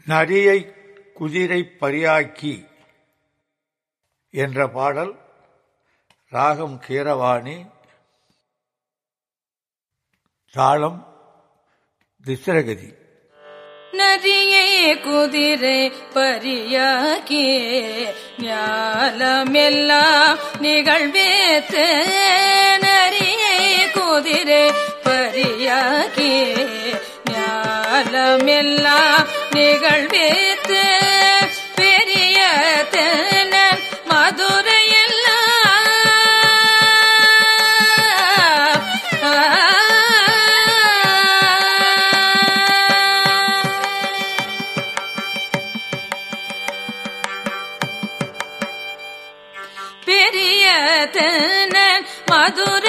நரியை குதிரை பரியாக்கி என்ற பாடல் ராகம் கீரவாணி தாளம் திசிரகதி நரியை குதிரை பரியாக்கி ஞாலமெல்லாம் நிகழ்வேத்து நரியை குதிரை பரியாக்கி ஞாலமெல்லாம் நிகழ்வேத்து பெரிய தென்னன் மதுரையெல்லாம் பெரிய தென்னன் மதுரை